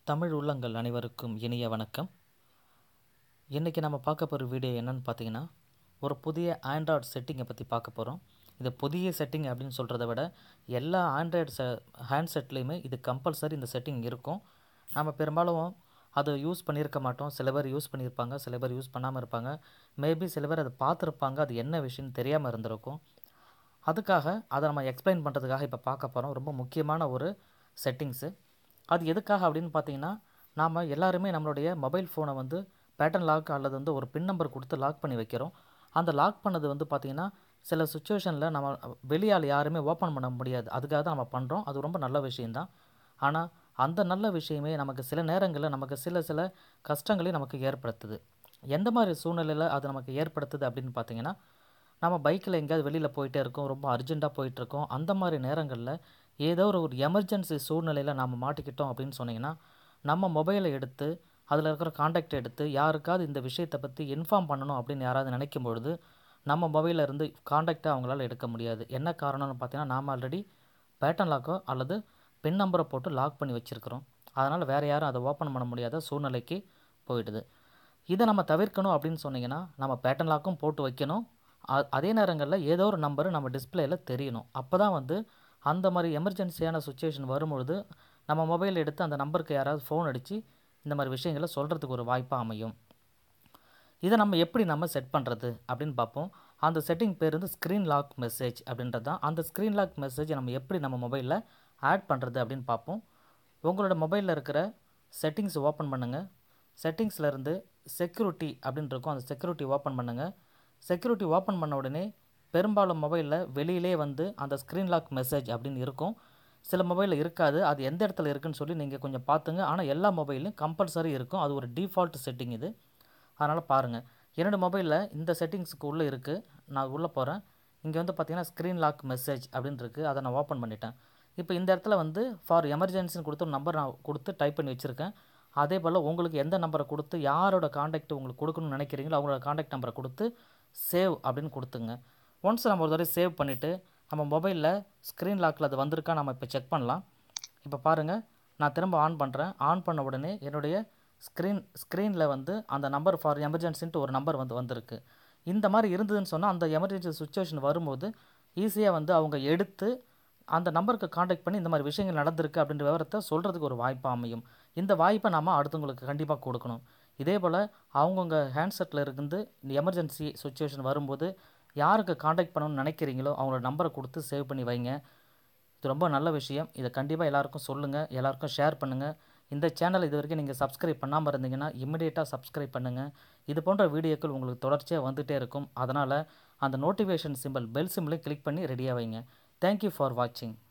தமிழ் உள்ளங்கள் அனைவருக்கும் இனிய வணக்கம் இன்றைக்கி நம்ம பார்க்க போகிற வீடியோ என்னன்னு பார்த்தீங்கன்னா ஒரு புதிய ஆண்ட்ராய்டு செட்டிங்கை பற்றி பார்க்க போகிறோம் இது புதிய செட்டிங் அப்படின்னு சொல்கிறத விட எல்லா ஆண்ட்ராய்டு செ ஹேண்ட்செட்லேயுமே இது கம்பல்சரி இந்த செட்டிங் இருக்கும் நம்ம பெரும்பாலும் அதை யூஸ் பண்ணியிருக்க மாட்டோம் சில பேர் யூஸ் பண்ணியிருப்பாங்க சில பேர் யூஸ் பண்ணாமல் இருப்பாங்க மேபி சில பேர் அதை பார்த்துருப்பாங்க அது என்ன விஷயம்னு தெரியாமல் இருந்திருக்கும் அதுக்காக அதை நம்ம எக்ஸ்பிளைன் பண்ணுறதுக்காக இப்போ பார்க்க போகிறோம் ரொம்ப முக்கியமான ஒரு செட்டிங்ஸு அது எதுக்காக அப்படின்னு பார்த்தீங்கன்னா நாம் எல்லாருமே நம்மளுடைய மொபைல் ஃபோனை வந்து பேட்டர்ன் லாக் அல்லது வந்து ஒரு பின் நம்பர் கொடுத்து லாக் பண்ணி வைக்கிறோம் அந்த லாக் பண்ணது வந்து பார்த்திங்கன்னா சில சுச்சுவேஷனில் நம்ம வெளியால் யாருமே ஓப்பன் பண்ண முடியாது அதுக்காக தான் நம்ம பண்ணுறோம் அது ரொம்ப நல்ல விஷயந்தான் ஆனால் அந்த நல்ல விஷயமே நமக்கு சில நேரங்களில் நமக்கு சில சில கஷ்டங்களையும் நமக்கு ஏற்படுத்துது எந்த மாதிரி சூழ்நிலையில் அது நமக்கு ஏற்படுத்துது அப்படின்னு பார்த்தீங்கன்னா நம்ம பைக்கில் எங்கேயாவது வெளியில் போயிட்டே இருக்கோம் ரொம்ப அர்ஜெண்ட்டாக போயிட்டுருக்கோம் அந்த மாதிரி நேரங்களில் ஏதோ ஒரு ஒரு எமர்ஜென்சி சூழ்நிலையில் நாம் மாட்டிக்கிட்டோம் அப்படின்னு சொன்னிங்கன்னா நம்ம மொபைலை எடுத்து அதில் இருக்கிற காண்டாக்ட் எடுத்து யாருக்காவது இந்த விஷயத்தை பற்றி இன்ஃபார்ம் பண்ணணும் அப்படின்னு யாராவது நினைக்கும் பொழுது நம்ம மொபைலில் இருந்து காண்டாக்டை அவங்களால எடுக்க முடியாது என்ன காரணம்னு பார்த்தீங்கன்னா நாம் ஆல்ரெடி பேட்டன் லாக்கோ அல்லது பின் நம்பரை போட்டு லாக் பண்ணி வச்சுருக்கிறோம் அதனால் வேறு யாரும் அதை ஓப்பன் பண்ண முடியாத சூழ்நிலைக்கு போயிடுது இதை நம்ம தவிர்க்கணும் அப்படின்னு சொன்னிங்கன்னா நம்ம பேட்டன் லாக்கும் போட்டு வைக்கணும் அ- அதே நேரங்களில் ஏதோ ஒரு நம்பர் நம்ம டிஸ்பிளேயில் தெரியணும் அப்போ தான் வந்து அந்த மாதிரி எமர்ஜென்சியான சுச்சுவேஷன் வரும்பொழுது நம்ம மொபைல் எடுத்து அந்த நம்பருக்கு யாராவது ஃபோன் அடித்து இந்த மாதிரி விஷயங்களை சொல்கிறதுக்கு ஒரு வாய்ப்பாக அமையும் இதை நம்ம எப்படி நம்ம செட் பண்ணுறது அப்படின்னு பார்ப்போம் அந்த செட்டிங் பேர் வந்து ஸ்க்ரீன் லாக் மெசேஜ் அப்படின்றது தான் அந்த ஸ்க்ரீன் லாக் மெசேஜை நம்ம எப்படி நம்ம மொபைலில் ஆட் பண்ணுறது அப்படின்னு பார்ப்போம் உங்களோட மொபைலில் இருக்கிற செட்டிங்ஸ் ஓப்பன் பண்ணுங்கள் செட்டிங்ஸில் இருந்து செக்யூரிட்டி அப்படின்னு இருக்கும் அந்த செக்யூரிட்டி ஓப்பன் பண்ணுங்கள் செக்யூரிட்டி ஓப்பன் பண்ண உடனே பெரும்பாலும் மொபைலில் வெளியிலே வந்து அந்த ஸ்க்ரீன் லாக் மெசேஜ் அப்படின்னு இருக்கும் சில மொபைலில் இருக்காது அது எந்த இடத்துல இருக்குன்னு சொல்லி நீங்கள் கொஞ்சம் பார்த்துங்க ஆனால் எல்லா மொபைல்லையும் கம்பல்சரி இருக்கும் அது ஒரு டிஃபால்ட் செட்டிங் இது அதனால் பாருங்கள் என்னோட மொபைலில் இந்த செட்டிங்ஸுக்கு உள்ளே இருக்குது நான் உள்ளே போகிறேன் இங்கே வந்து பார்த்தீங்கன்னா ஸ்க்ரீன் லாக் மெசேஜ் அப்படின்னு இருக்குது அதை நான் ஓப்பன் பண்ணிட்டேன் இப்போ இந்த இடத்துல வந்து ஃபார் எமர்ஜென்சின்னு கொடுத்து ஒரு நம்பர் நான் கொடுத்து டைப் பண்ணி வச்சுருக்கேன் அதே போல் உங்களுக்கு எந்த நம்பரை கொடுத்து யாரோட காண்டாக்ட் உங்களுக்கு கொடுக்கணும்னு நினைக்கிறீங்களோ அவங்களோட காண்டாக்ட் நம்பரை கொடுத்து சேவ் அப்படின்னு கொடுத்துங்க ஒன்ஸ் நம்ம ஒரு தடவை சேவ் பண்ணிவிட்டு நம்ம மொபைலில் ஸ்க்ரீன் லாக்கில் அது வந்திருக்கா நம்ம இப்போ செக் பண்ணலாம் இப்போ பாருங்கள் நான் திரும்ப ஆன் பண்ணுறேன் ஆன் பண்ண உடனே என்னுடைய ஸ்க்ரீன் ஸ்க்ரீனில் வந்து அந்த நம்பர் ஃபார் எமர்ஜென்சின்ட்டு ஒரு நம்பர் வந்து வந்திருக்கு இந்த மாதிரி இருந்ததுன்னு சொன்னால் அந்த எமர்ஜென்சி சுச்சுவேஷன் வரும்போது ஈஸியாக வந்து அவங்க எடுத்து அந்த நம்பருக்கு காண்டாக்ட் பண்ணி இந்த மாதிரி விஷயங்கள் நடந்திருக்கு அப்படின்ற விவரத்தை சொல்கிறதுக்கு ஒரு வாய்ப்பாக அமையும் இந்த வாய்ப்பை நாம் அடுத்தவங்களுக்கு கண்டிப்பாக கொடுக்கணும் இதே போல் அவங்கவுங்க ஹேண்ட்செட்டில் இருந்து இந்த எமர்ஜென்சி சுச்சுவேஷன் வரும்போது யாருக்கு காண்டாக்ட் பண்ணணும்னு நினைக்கிறீங்களோ அவங்களோட நம்பரை கொடுத்து சேவ் பண்ணி வைங்க இது ரொம்ப நல்ல விஷயம் இதை கண்டிப்பாக எல்லாருக்கும் சொல்லுங்கள் எல்லாருக்கும் ஷேர் பண்ணுங்கள் இந்த சேனல் இது வரைக்கும் நீங்கள் சப்ஸ்கிரைப் பண்ணாமல் இருந்தீங்கன்னா இமிடியேட்டாக சப்ஸ்கிரைப் பண்ணுங்கள் இது போன்ற வீடியோக்கள் உங்களுக்கு தொடர்ச்சியாக வந்துகிட்டே இருக்கும் அதனால் அந்த நோட்டிஃபிகேஷன் சிம்பிள் பெல் சிம்பிளையும் கிளிக் பண்ணி ரெடியாக வைங்க தேங்க்யூ ஃபார் வாட்சிங்